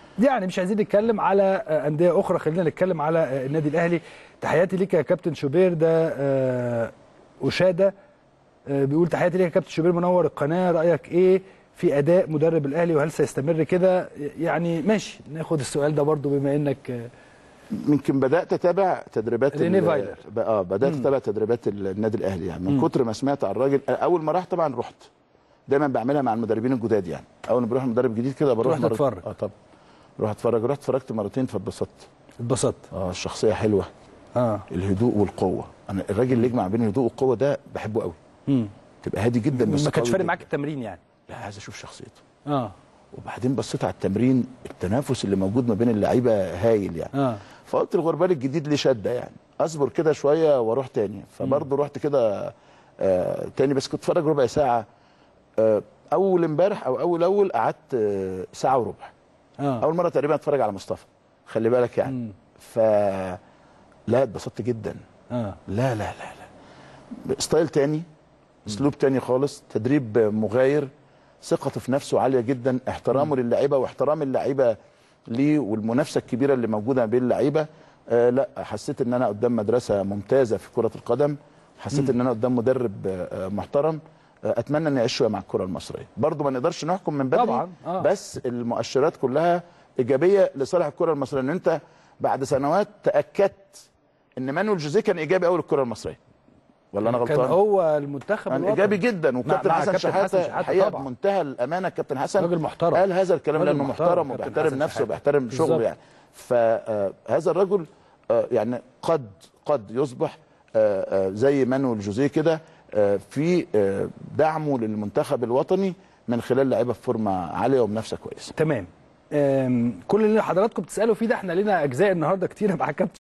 يعني مش عايزين نتكلم على آه، انديه اخرى خلينا نتكلم على آه، النادي الاهلي تحياتي ليك يا كابتن شوبير ده آه، اشاده آه، بيقول تحياتي ليك يا كابتن شوبير منور القناه رايك ايه في اداء مدرب الاهلي وهل سيستمر كده يعني ماشي ناخد السؤال ده برضو بما انك آه، يمكن بدات اتابع تدريبات رينيه ال- فايلر. ب- اه بدات مم. اتابع تدريبات ال- النادي الاهلي يعني من مم. كتر ما سمعت عن الراجل اول ما راح طبعا رحت دايما بعملها مع المدربين الجداد يعني اول ما بروح مدرب جديد كده بروح تروح تتفرج. اه طب رحت اتفرج رحت اتفرجت مرتين فاتبسطت اتبسطت اه الشخصيه حلوه اه الهدوء والقوه انا الراجل اللي يجمع بين الهدوء والقوه ده بحبه قوي مم. تبقى هادي جدا بس ما كانش قوي فارق جداً. معاك التمرين يعني لا عايز اشوف شخصيته اه وبعدين بصيت على التمرين التنافس اللي موجود ما بين اللعيبه هايل يعني اه فقلت الغربال الجديد ليه شده يعني اصبر كده شويه واروح تاني فبرضه رحت كده آه تاني بس كنت اتفرج ربع ساعه آه اول امبارح او اول اول قعدت آه ساعه وربع اه اول مره تقريبا اتفرج على مصطفى خلي بالك يعني مم. ف لا اتبسطت جدا اه لا لا لا لا ستايل تاني اسلوب تاني خالص تدريب مغاير ثقته في نفسه عاليه جدا احترامه للعيبه واحترام اللعيبه ليه والمنافسه الكبيره اللي موجوده بين اللعيبه آه لا حسيت ان انا قدام مدرسه ممتازه في كره القدم حسيت ان انا قدام مدرب آه محترم آه اتمنى ان يعيش شويه مع الكره المصريه برضو ما نقدرش نحكم من بدري طبعاً، آه. بس المؤشرات كلها ايجابيه لصالح الكره المصريه ان انت بعد سنوات تاكدت ان مانويل جوزيه كان ايجابي قوي للكره المصريه ولا انا كان غلطان؟ هو المنتخب كان الوطني. ايجابي جدا وكابتن مع حسن كابتن شحاته حسن شحاتة الحقيقه طبعاً. بمنتهى الامانه كابتن حسن راجل محترم. قال هذا الكلام راجل لانه محترم محترم كابتن وبيحترم حسن نفسه شحاتة. وبيحترم بالظبط. شغله يعني فهذا الرجل آه، يعني قد قد يصبح آه، آه، زي مانويل جوزيه كده آه، في آه، دعمه للمنتخب الوطني من خلال لعيبه في فورمه عاليه ومنافسه كويسه تمام آم، كل اللي حضراتكم بتسالوا فيه ده احنا لينا اجزاء النهارده كتيره مع كابتن